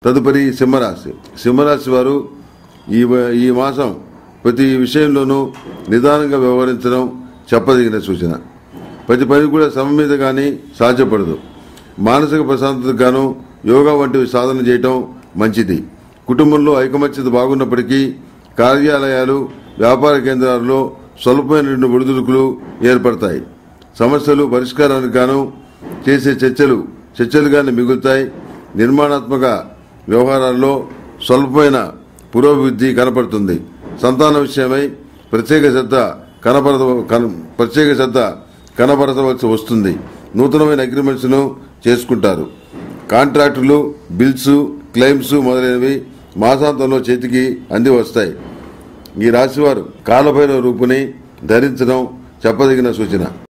తదుపరి సింహరాశి సింహరాశి వారు ఈ వ- ఈ మాసం ప్రతి విషయంలోనూ నిదానంగా వ్యవహరించడం చెప్పదగిన సూచన ప్రతి పని కూడా శ్రమ మీద కానీ సాధ్యపడదు మానసిక ప్రశాంతతకు గాను యోగా వంటివి సాధన చేయటం మంచిది కుటుంబంలో ఐకమత్యత బాగున్నప్పటికీ కార్యాలయాలు వ్యాపార కేంద్రాల్లో స్వల్పమైన రెండు ఒడిదుడుకులు ఏర్పడతాయి సమస్యలు పరిష్కారానికి గాను చేసే చర్చలు చర్చలుగానే మిగులుతాయి నిర్మాణాత్మక వ్యవహారాల్లో స్వల్పమైన పురోభివృద్ధి కనపడుతుంది సంతాన విషయమై ప్రత్యేక శ్రద్ధ కనపరద కన- ప్రత్యేక శ్రద్ధ కనపరచవలసి వస్తుంది నూతనమైన అగ్రిమెంట్స్ ను చేసుకుంటారు కాంట్రాక్టులు బిల్స్ క్లెయిమ్స్ మొదలైనవి మాసాంతంలో చేతికి అంది వస్తాయి ఈ రాశివారు కాలభైరవ రూపుని ధరించడం చెప్పదగిన సూచన